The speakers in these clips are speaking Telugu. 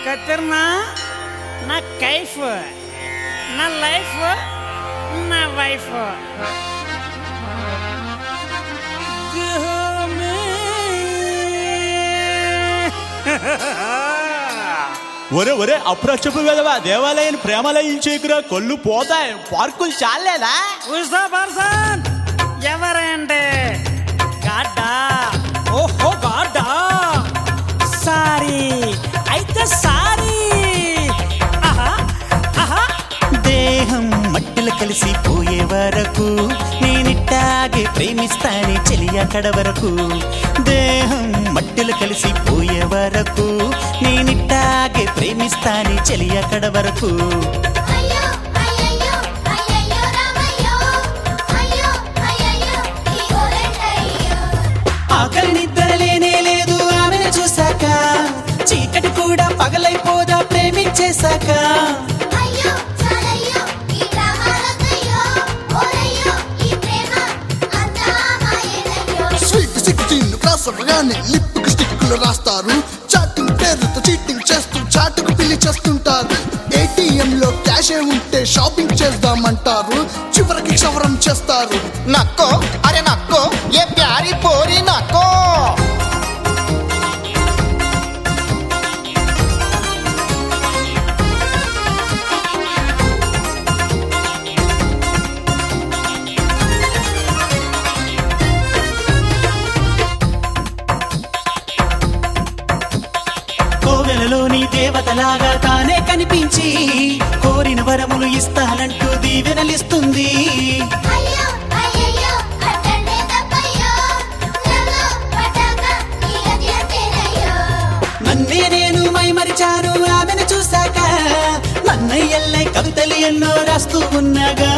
కత్తిర్నా నా కైఫ్ నా లైఫ్ నా వైఫ్ ఒరే ఒరే అప్రక్షపు వెదవా దేవాలయం ప్రేమాలయం చేయకురా కొల్లు పోతాయి పార్కులు చాలేదా ఉషా పర్సన్ ఎవరంటే గాడ్డా ఓహో గాడ్డా సారీ అయితే సారీ ఆహా ఆహా దేహం మట్టిలో కలిసి పోయే వరకు నేనిట్టాగే ప్రేమిస్తానే చెలియ కడ వరకు దేహం మట్టిలో కలిసి పోయే వరకు నేనిట్టాగే ప్రేమిస్తానే చెలియ కడ వరకు అయ్యో అయ్యయ్యో అయ్యయ్యో రామయ్యో అయ్యో అయ్యయ్యో ఈ గోరెంటయ్యో ఆకలి నిద్ర లేనే లేదు ఆమెను చూశాక చీకటి కూడా పగలైపోదా ప్రేమించేశాక అయ్యో చాలయ్యో ఈ డ్రామాలకయ్యో ఓరయ్యో ఈ ప్రేమ అంతా మాయేనయ్యో స్వీట్ సిక్స్టీన్ క్రాస్ అవ్వగానే లిప్ స్టిక్లు రాస్తారు చాటింగ్ పేరుతో చీటింగ్ చేస్తూ చాటుకు పిల్లి చేస్తుంటారు ఏటీఎం లో క్యాష్ ఉంటే షాపింగ్ చేద్దామంటారు చివరికి క్షవరం చేస్తారు నక్కో అరే నక్కో ఏ ప్యారీ పోరి నక్కో కోవెలలోని దేవతలాగా తానే కనిపించి కోరిన వరములు ఇస్తానంటూ దీవెనలిస్తుంది అయ్యో అయ్యయ్యో అట్టండే తప్పయ్యో నన్ను పట్టాక ఈ గతి అంతేనయ్యో నన్నే నేను మైమరిచాను ఆమెను చూశాక నన్నయ్యల్లై కవితలు ఎన్నో రాస్తూ ఉన్నాగా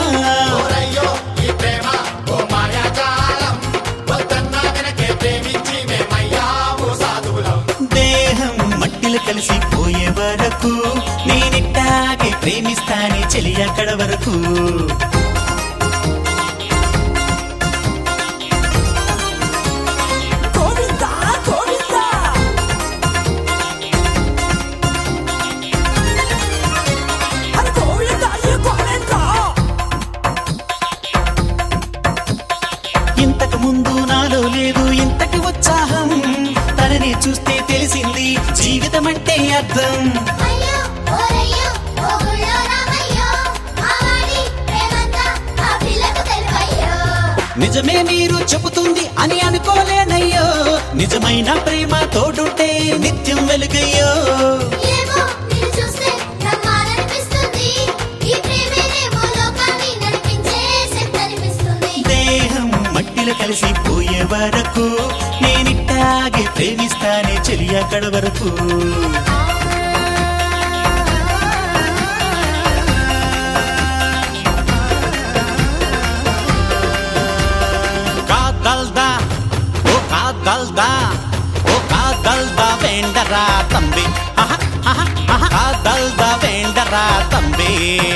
దేహం మట్టిలో కలిసి పోయే వరకు నేనిట్టాగే ప్రేమిస్తానే చెలి అక్కడ వరకు గోవిందా గోవిందా అరే గోవిందా ఈ గోవిందా ఇంతకు ముందు నాలో లేదు ఇంతటి ఉత్సాహం తనని చూస్తే తెలిసింది జీవితం అంటే అర్థం అయ్యో ఓరయ్యో ఓ గుళ్ళో రామయ్యో మావాడి ప్రేమంతా ఆ పిల్లకు తెలుపయ్యో నిజమే మీరు చెబుతుంది అని అనుకోలేనయ్యో నిజమైన ప్రేమ తోడుంటే నిత్యం వెలుగయ్యో ఏమో నిన్ను చూస్తే నమ్మాలనిపిస్తుంది ఈ ప్రేమేనేమో లోకాన్ని నడిపించే శక్తి అనిపిస్తుంది దేహం మట్టిలో కలిసి పోయే వరకు నేనిట్టాగే ప్రేమిస్తానే చెలి అక్కడ వరకు కాదల్దా ఓ కాదల్దా ఓ కాదల్దా వేండరా తంబి ఆహా, ఆహా, ఆహా. కాదల్దా వేండరా తంబి